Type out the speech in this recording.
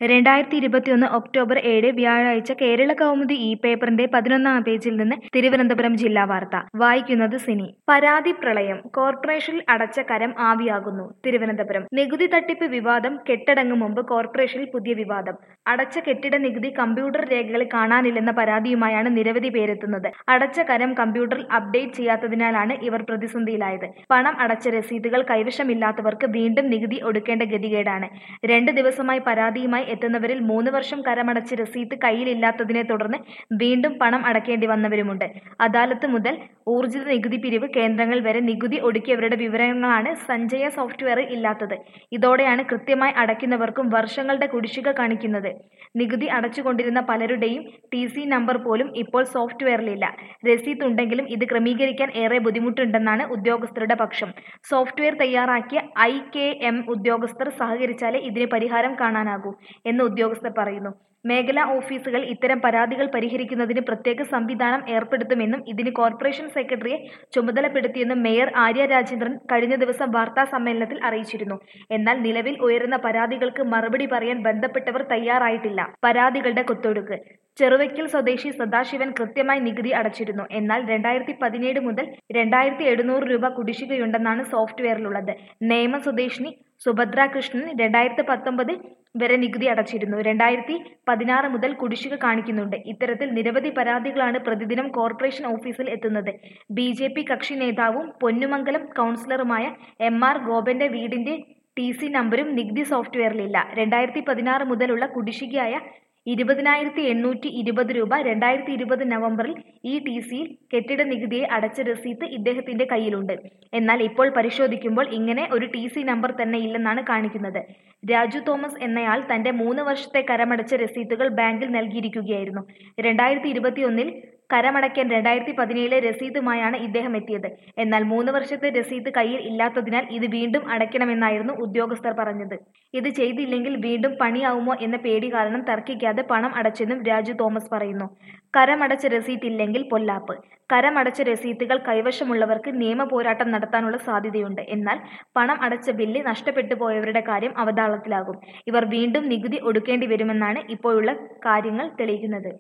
രണ്ടായിരത്തി ഇരുപത്തിയൊന്ന് ഒക്ടോബർ ഏഴ് വ്യാഴാഴ്ച കേരള കൗമുദി ഇ പേപ്പറിന്റെ പതിനൊന്നാം പേജിൽ നിന്ന് തിരുവനന്തപുരം ജില്ലാ വാർത്ത വായിക്കുന്നത് സിനി പരാതി പ്രളയം കോർപ്പറേഷനിൽ അടച്ച കരം ആവിയാകുന്നു തിരുവനന്തപുരം നികുതി തട്ടിപ്പ് വിവാദം കെട്ടടങ്ങും മുമ്പ് കോർപ്പറേഷനിൽ പുതിയ വിവാദം അടച്ച കെട്ടിട നികുതി കമ്പ്യൂട്ടർ രേഖകളിൽ കാണാനില്ലെന്ന പരാതിയുമായാണ് നിരവധി പേരെത്തുന്നത് അടച്ച കരം കമ്പ്യൂട്ടറിൽ അപ്ഡേറ്റ് ചെയ്യാത്തതിനാലാണ് ഇവർ പ്രതിസന്ധിയിലായത് പണം അടച്ച രസീതുകൾ കൈവശമില്ലാത്തവർക്ക് വീണ്ടും നികുതി ഒടുക്കേണ്ട ഗതികേടാണ് രണ്ട് ദിവസമായി പരാതിയുമായി എത്തുന്നവരിൽ മൂന്ന് വർഷം കരമടച്ച് രസീത് കയ്യിലില്ലാത്തതിനെ തുടർന്ന് വീണ്ടും പണം അടക്കേണ്ടി വന്നവരുമുണ്ട് അദാലത്ത് മുതൽ ഊർജിത നികുതി പിരിവ് കേന്ദ്രങ്ങൾ വരെ നികുതി ഒടുക്കിയവരുടെ വിവരങ്ങളാണ് സഞ്ജയ സോഫ്റ്റ്വെയറിൽ ഇല്ലാത്തത് ഇതോടെയാണ് കൃത്യമായി അടയ്ക്കുന്നവർക്കും വർഷങ്ങളുടെ കുടിശ്ശിക കാണിക്കുന്നത് നികുതി അടച്ചുകൊണ്ടിരുന്ന പലരുടെയും ടി സി നമ്പർ പോലും ഇപ്പോൾ സോഫ്റ്റ്വെയറിലില്ല രസീത് ഉണ്ടെങ്കിലും ഇത് ക്രമീകരിക്കാൻ ഏറെ ബുദ്ധിമുട്ടുണ്ടെന്നാണ് ഉദ്യോഗസ്ഥരുടെ പക്ഷം സോഫ്റ്റ്വെയർ തയ്യാറാക്കിയ ഐ കെ എം ഉദ്യോഗസ്ഥർ സഹകരിച്ചാലേ ഇതിന് പരിഹാരം കാണാനാകൂ എന്ന് ഉദ്യോഗസ്ഥർ പറയുന്നു മേഖലാ ഓഫീസുകൾ ഇത്തരം പരാതികൾ പരിഹരിക്കുന്നതിന് പ്രത്യേക സംവിധാനം ഏർപ്പെടുത്തുമെന്നും ഇതിന് കോർപ്പറേഷൻ സെക്രട്ടറിയെ ചുമതലപ്പെടുത്തിയെന്നും മേയർ ആര്യ രാജേന്ദ്രൻ കഴിഞ്ഞ ദിവസം വാർത്താ സമ്മേളനത്തിൽ അറിയിച്ചിരുന്നു എന്നാൽ നിലവിൽ ഉയരുന്ന പരാതികൾക്ക് മറുപടി പറയാൻ ബന്ധപ്പെട്ടവർ തയ്യാറായിട്ടില്ല പരാതികളുടെ കുത്തൊഴുക്ക് ചെറുവയ്ക്കൽ സ്വദേശി സദാശിവൻ കൃത്യമായി നികുതി അടച്ചിരുന്നു എന്നാൽ രണ്ടായിരത്തി പതിനേഴ് മുതൽ രണ്ടായിരത്തി എഴുന്നൂറ് രൂപ കുടിശ്ശികയുണ്ടെന്നാണ് സോഫ്റ്റ്വെയറിലുള്ളത് നേമ സ്വദേശിനി സുഭദ്ര കൃഷ്ണൻ രണ്ടായിരത്തി പത്തൊമ്പത് വരെ നികുതി അടച്ചിരുന്നു രണ്ടായിരത്തി പതിനാറ് മുതൽ കുടിശ്ശിക കാണിക്കുന്നുണ്ട് ഇത്തരത്തിൽ നിരവധി പരാതികളാണ് പ്രതിദിനം കോർപ്പറേഷൻ ഓഫീസിൽ എത്തുന്നത് ബി ജെ പി കക്ഷി നേതാവും പൊന്നുമംഗലം കൗൺസിലറുമായ എം ആർ ഗോപന്റെ വീടിന്റെ ടി സി നമ്പരും നികുതി സോഫ്റ്റ്വെയറിലില്ല രണ്ടായിരത്തി പതിനാറ് മുതലുള്ള കുടിശ്ശികയായ ഇരുപതിനായിരത്തി എണ്ണൂറ്റി ഇരുപത് രൂപ രണ്ടായിരത്തി ഇരുപത് നവംബറിൽ ഈ ടി സിയിൽ കെട്ടിട നികുതിയെ അടച്ച രസീത്ത് ഇദ്ദേഹത്തിന്റെ കയ്യിലുണ്ട് എന്നാൽ ഇപ്പോൾ പരിശോധിക്കുമ്പോൾ ഇങ്ങനെ ഒരു ടി സി നമ്പർ തന്നെ ഇല്ലെന്നാണ് കാണിക്കുന്നത് രാജു തോമസ് എന്നയാൾ തന്റെ മൂന്ന് വർഷത്തെ കരമടച്ച രസീത്തുകൾ ബാങ്കിൽ നൽകിയിരിക്കുകയായിരുന്നു രണ്ടായിരത്തി ഇരുപത്തിയൊന്നിൽ കരമടയ്ക്കാൻ രണ്ടായിരത്തി പതിനേഴിലെ രസീതുമായാണ് ഇദ്ദേഹം എത്തിയത് എന്നാൽ മൂന്ന് വർഷത്തെ രസീത് കയ്യിൽ ഇല്ലാത്തതിനാൽ ഇത് വീണ്ടും അടയ്ക്കണമെന്നായിരുന്നു ഉദ്യോഗസ്ഥർ പറഞ്ഞത് ഇത് ചെയ്തില്ലെങ്കിൽ വീണ്ടും പണിയാവുമോ എന്ന പേടി കാരണം തർക്കിക്കാതെ പണം അടച്ചെന്നും രാജു തോമസ് പറയുന്നു കരമടച്ച രസീറ്റ് ഇല്ലെങ്കിൽ പൊല്ലാപ്പ് കരമടച്ച രസീത്തുകൾ കൈവശമുള്ളവർക്ക് നിയമ പോരാട്ടം നടത്താനുള്ള സാധ്യതയുണ്ട് എന്നാൽ പണം അടച്ച ബില്ല് നഷ്ടപ്പെട്ടു പോയവരുടെ കാര്യം അവതാളത്തിലാകും ഇവർ വീണ്ടും നികുതി ഒടുക്കേണ്ടി വരുമെന്നാണ് ഇപ്പോഴുള്ള കാര്യങ്ങൾ തെളിയിക്കുന്നത്